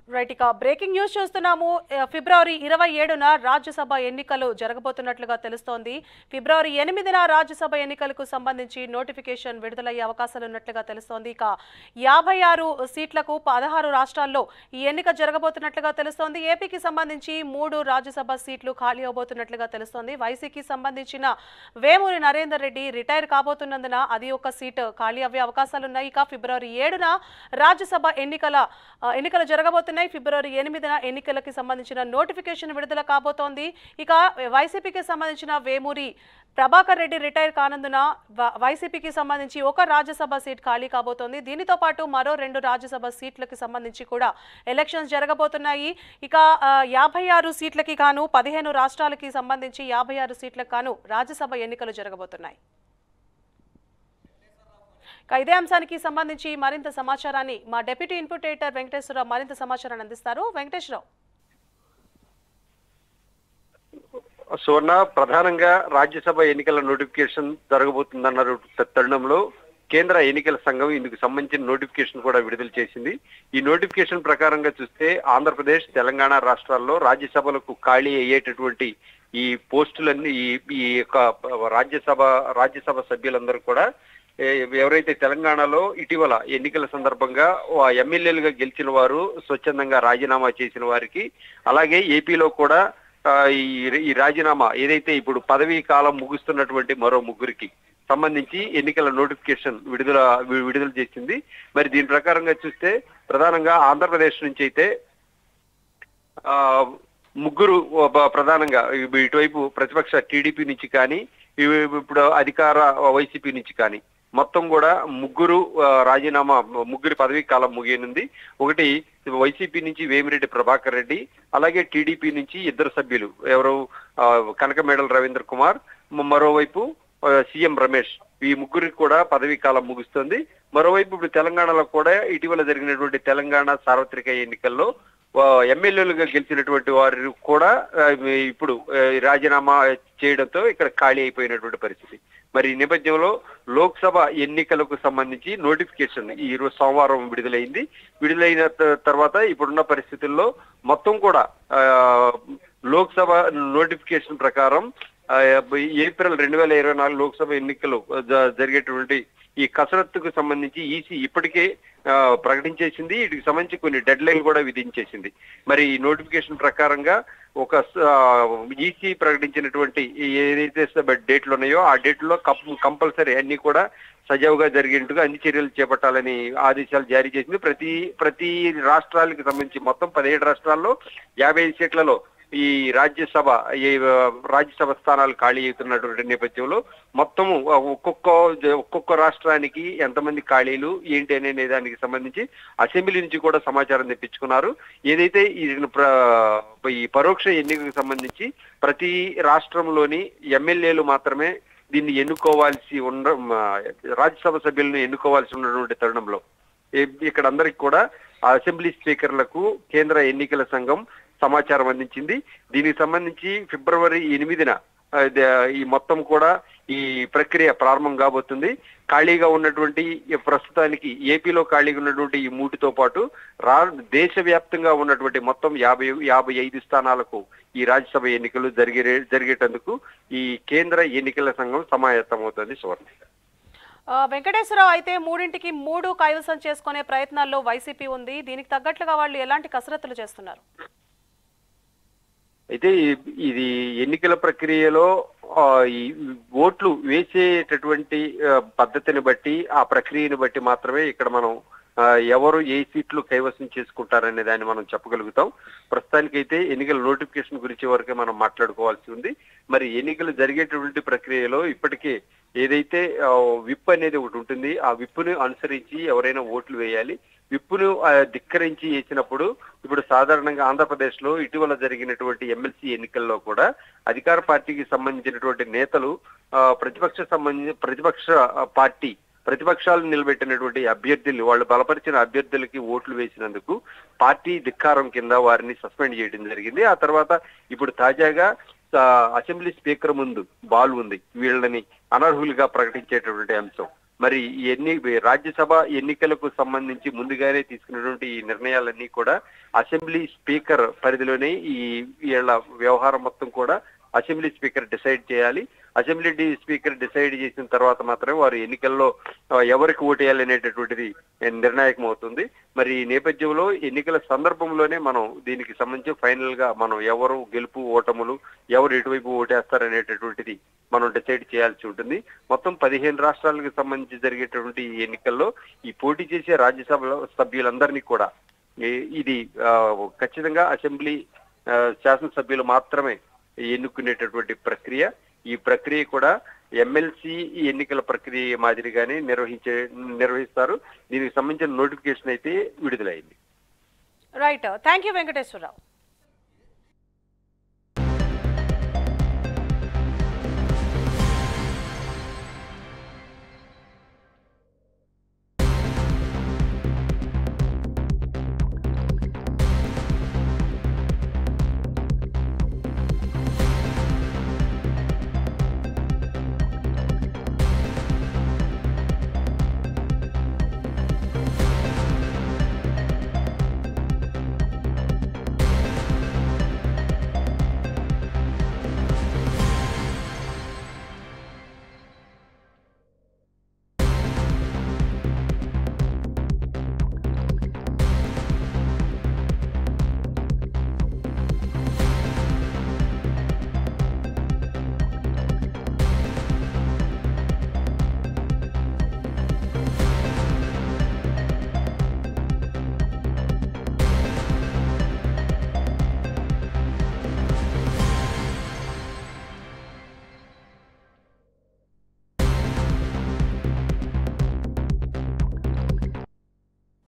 right ఇక breaking news చూస్తున్నాము ఆ, ఫిబ్రవరి ఇరవై ఏడున రాజ్యసభ ఎన్నికలు జరగబోతున్నట్లుగా తెలుస్తోంది ఫిబ్రవరి ఎనిమిదిన రాజ్యసభ ఎన్నికలకు సంబంధించి నోటిఫికేషన్ విడుదలయ్యే అవకాశాలు ఉన్నట్లుగా తెలుస్తోంది ఇక యాభై ఆరు సీట్లకు పదహారు రాష్ట్రాల్లో ఈ ఎన్నిక జరగబోతున్నట్లుగా తెలుస్తోంది ఏపీకి సంబంధించి మూడు రాజ్యసభ సీట్లు ఖాళీ అవబోతున్నట్లుగా తెలుస్తోంది వైసీకి సంబంధించిన వేమూరి నరేందర్ రెడ్డి రిటైర్ కాబోతున్నందున అది ఒక సీటు ఖాళీ అయ్యే అవకాశాలున్నాయి ఇక ఫిబ్రవరి ఏడున రాజ్యసభ ఎన్నికల ఆ, ఎన్నికలు జరగబోతున్నాయి ఫిబ్రవరి ఎనిమిదిన ఎన్నికలకి సంబంధించిన నోటిఫికేషన్ విడుదల కాబోతోంది ఇక వైసీపీకి సంబంధించిన వేమూరి ప్రభాకర్ రెడ్డి రిటైర్ కానందున వ- వైసీపీకి సంబంధించి ఒక రాజ్యసభ సీట్ ఖాళీ కాబోతోంది దీనితో పాటు మరో రెండు రాజ్యసభ సీట్లకి సంబంధించి కూడా ఎలక్షన్స్ జరగబోతున్నాయి ఇక ఆ, యాభై ఆరు సీట్లకి గాను పదిహేను రాష్ట్రాలకి సంబంధించి యాభై ఆరు సీట్లకు గాను రాజ్యసభ ఎన్నికలు జరగబోతున్నాయి ఇక ఇదే అంశానికి సంబంధించి మరింత సమాచారాన్ని మా డెప్యూటీ ఇన్పుట్ ఎడిటర్ వెంకటేశ్వరరావు మరింత సమాచారాన్ని అందిస్తారు వెంకటేశ్వరరావు సువర్ణ ప్రధానంగా రాజ్యసభ ఎన్నికల నోటిఫికేషన్ జరగబోతుందన్న తరుణంలో కేంద్ర ఎన్నికల సంఘం ఇందుకు సంబంధించిన నోటిఫికేషన్ కూడా విడుదల చేసింది ఈ నోటిఫికేషన్ ప్రకారంగా చూస్తే ఆంధ్రప్రదేశ్ తెలంగాణ రాష్ట్రాల్లో రాజ్యసభలకు ఖాళీ అయ్యేటటువంటి ఈ పోస్టులన్నీ ఈ ఈ యొక్క రాజ్యసభ రాజ్యసభ సభ్యులందరూ కూడా ఏ- ఎవరైతే తెలంగాణలో ఇటీవల ఎన్నికల సందర్భంగా ఆ ఎమ్మెల్యేలుగా గెలిచిన వారు స్వచ్ఛందంగా రాజీనామా చేసిన వారికి అలాగే ఏపీలో కూడా ఆ, ఈ ఈ రాజీనామా ఏదైతే ఇప్పుడు పదవీ కాలం ముగుస్తున్నటువంటి మరో ముగ్గురికి సంబంధించి ఎన్నికల నోటిఫికేషన్ విడుదల వి- విడుదల చేసింది మరి దీని ప్రకారంగా చూస్తే ప్రధానంగా ఆంధ్రప్రదేశ్ నుంచి అయితే ఆ ముగ్గురు ఒక ప్రధానంగా ఇవి ఇటువైపు ప్రతిపక్ష టీడీపీ నుంచి కానీ ఇవి ఇప్పుడు అధికార వైసీపీ నుంచి కానీ మొత్తం కూడా ముగ్గురు ఆ, రాజీనామా ముగ్గురి పదవీ కాలం ముగియనుంది ఒకటి వైసీపీ నుంచి వేమిరెడ్డి ప్రభాకర్ రెడ్డి అలాగే టీడీపీ నుంచి ఇద్దరు సభ్యులు ఎవరు ఆ, కనకమేడల రవీంద్ర కుమార్ మ- మరోవైపు ఆ, సీఎం రమేష్ ఈ ముగ్గురికి కూడా పదవీ కాలం ముగుస్తుంది మరోవైపు ఇప్పుడు తెలంగాణలో కూడా ఇటీవల జరిగినటువంటి తెలంగాణ సార్వత్రిక ఎన్నికల్లో ఆ, ఎమ్మెల్యేలుగా గెలిచినటువంటి వారు కూడా ఆ, ఇప్పుడు ఆ, రాజీనామా చేయడంతో ఇక్కడ ఖాళీ అయిపోయినటువంటి పరిస్థితి మరి ఈ నేపథ్యంలో లోక్సభ ఎన్నికలకు సంబంధించి నోటిఫికేషన్ ఈ రోజు సోమవారం విడుదలైంది విడుదలైన త- తర్వాత ఇప్పుడున్న పరిస్థితుల్లో మొత్తం కూడా ఆ, లోక్సభ నోటిఫికేషన్ ప్రకారం ఆ, ఏప్రిల్ రెండు వేల ఇరవై నాలుగు లోక్సభ ఎన్నికలు జ- జరిగేటువంటి ఈ కసరత్తుకు సంబంధించి ఈసీ ఇప్పటికే ఆ, ప్రకటించేసింది వీటికి సంబంధించి కొన్ని డెడ్ లైన్ కూడా విధించేసింది మరి ఈ నోటిఫికేషన్ ప్రకారంగా ఒక ఈసీ ప్రకటించినటువంటి ఈ ఏదైతే డేట్లు ఉన్నాయో ఆ డేట్లో కంపల్సరీ అన్ని కూడా సజావుగా జరిగేట్టుగా అన్ని చర్యలు చేపట్టాలని ఆదేశాలు జారీ చేసింది ప్రతి ప్రతి రాష్ట్రాలకు సంబంధించి మొత్తం పదిహేడు రాష్ట్రాల్లో యాభై ఐదు సీట్లలో ఈ రాజ్యసభ ఈ ఆ, రాజ్యసభ స్థానాలు ఖాళీ అవుతున్నటువంటి నేపథ్యంలో మొత్తము ఆ, ఒక్కొక్క ఒక్కొక్క రాష్ట్రానికి ఎంతమంది ఖాళీలు ఏంటి అనే దానికి సంబంధించి అసెంబ్లీ నుంచి కూడా సమాచారం తెప్పించుకున్నారు ఏదైతే ఈ ప్ర- ఈ పరోక్ష ఎన్నికకు సంబంధించి ప్రతి రాష్ట్రంలోని ఎమ్మెల్యేలు మాత్రమే దీన్ని ఎన్నుకోవాల్సి ఉన్న ఆ, రాజ్యసభ సభ్యులను ఎన్నుకోవాల్సి ఉన్నటువంటి తరుణంలో ఏ- ఇక్కడ అందరికి కూడా ఆ అసెంబ్లీ స్పీకర్లకు కేంద్ర ఎన్నికల సంఘం సమాచారం అందించింది దీనికి సంబంధించి ఫిబ్రవరి ఎనిమిదిన ఆ, ద- ఈ మొత్తం కూడా ఈ ప్రక్రియ ప్రారంభం కాబోతుంది ఖాళీగా ఉన్నటువంటి ఈ ప్రస్తుతానికి ఏపీలో ఖాళీగా ఉన్నటువంటి ఈ మూటితో పాటు రా దేశవ్యాప్తంగా ఉన్నటువంటి మొత్తం యాభై యాభై ఐదు స్థానాలకు ఈ రాజ్యసభ ఎన్నికలు జరిగే జరిగేటందుకు ఈ కేంద్ర ఎన్నికల సంఘం సమాయత్తమవుతుంది సువర్ణ ఆ, వెంకటేశ్వరరావు అయితే మూడింటికి మూడు కైవసం చేసుకునే ప్రయత్నాల్లో వైసీపీ ఉంది దీనికి తగ్గట్లుగా వాళ్ళు ఎలాంటి కసరత్తులు చేస్తున్నారు అయితే ఈ- ఇది ఎన్నికల ప్రక్రియలో ఆ, ఈ ఓట్లు వేసేటటువంటి ఆ, పద్ధతిని బట్టి ఆ ప్రక్రియని బట్టి మాత్రమే ఇక్కడ మనం ఆ, ఎవరు ఏ సీట్లు కైవసం చేసుకుంటారనే దాన్ని మనం చెప్పగలుగుతాం ప్రస్తుతానికైతే ఎన్నికల నోటిఫికేషన్ గురించి వరకే మనం మాట్లాడుకోవాల్సి ఉంది మరి ఎన్నికలు జరిగేటటువంటి ప్రక్రియలో ఇప్పటికే ఏదైతే ఆ, విప్ అనేది ఒకటి ఉంటుంది ఆ విప్పుని అనుసరించి ఎవరైనా ఓట్లు వేయాలి విప్పును ఆ, ధిక్కరించి వేసినప్పుడు ఇప్పుడు సాధారణంగా ఆంధ్రప్రదేశ్ లో ఇటీవల జరిగినటువంటి ఎమ్మెల్సీ ఎన్నికల్లో కూడా అధికార పార్టీకి సంబంధించినటువంటి నేతలు ఆ, ప్రతిపక్ష సంబంధించి ప్రతిపక్ష ఆ, పార్టీ ప్రతిపక్షాలు నిలబెట్టినటువంటి అభ్యర్థులు వాళ్ళు బలపరిచిన అభ్యర్థులకి ఓట్లు వేసినందుకు పార్టీ ధిక్కారం కింద వారిని సస్పెండ్ చేయడం జరిగింది ఆ తర్వాత ఇప్పుడు తాజాగా ఆ, అసెంబ్లీ స్పీకర్ ముందు బాల్ ఉంది వీళ్ళని అనర్హులుగా ప్రకటించేటటువంటి అంశం మరి ఈ ఎన్ని రాజ్యసభ ఎన్నికలకు సంబంధించి ముందుగానే తీసుకున్నటువంటి ఈ నిర్ణయాలన్నీ కూడా అసెంబ్లీ స్పీకర్ పరిధిలోనే ఈ వీళ్ళ వ్యవహారం మొత్తం కూడా అసెంబ్లీ స్పీకర్ డిసైడ్ చేయాలి అసెంబ్లీ డి- స్పీకర్ డిసైడ్ చేసిన తర్వాత మాత్రమే వారు ఎన్నికల్లో ఆ, ఎవరికి ఓటేయాలి అనేటటువంటిది నిర్ణాయకం అవుతుంది మరి ఈ నేపథ్యంలో ఎన్నికల సందర్భంలోనే మనం దీనికి సంబంధించి ఫైనల్ గా మనం ఎవరు గెలుపు ఓటములు ఎవరు ఎటువైపు ఓటేస్తారనేటటువంటిది మనం డిసైడ్ చేయాల్సి ఉంటుంది మొత్తం పదిహేను రాష్ట్రాలకు సంబంధించి జరిగేటటువంటి ఈ ఎన్నికల్లో ఈ పోటీ చేసే రాజ్యసభ సభ్యులందరినీ కూడా ఈ- ఇది ఆ, ఖచ్చితంగా అసెంబ్లీ ఆ, శాసనసభ్యులు మాత్రమే ఎన్నుకునేటటువంటి ప్రక్రియ ఈ ప్రక్రియ కూడా ఎమ్మెల్సీ ఎన్నికల ప్రక్రియ మాదిరిగానే నిర్వహించే నిర్వహిస్తారు దీనికి సంబంధించిన నోటిఫికేషన్ అయితే విడుదలైంది రైట్ థ్యాంక్ యూ వెంకటేశ్వరరావు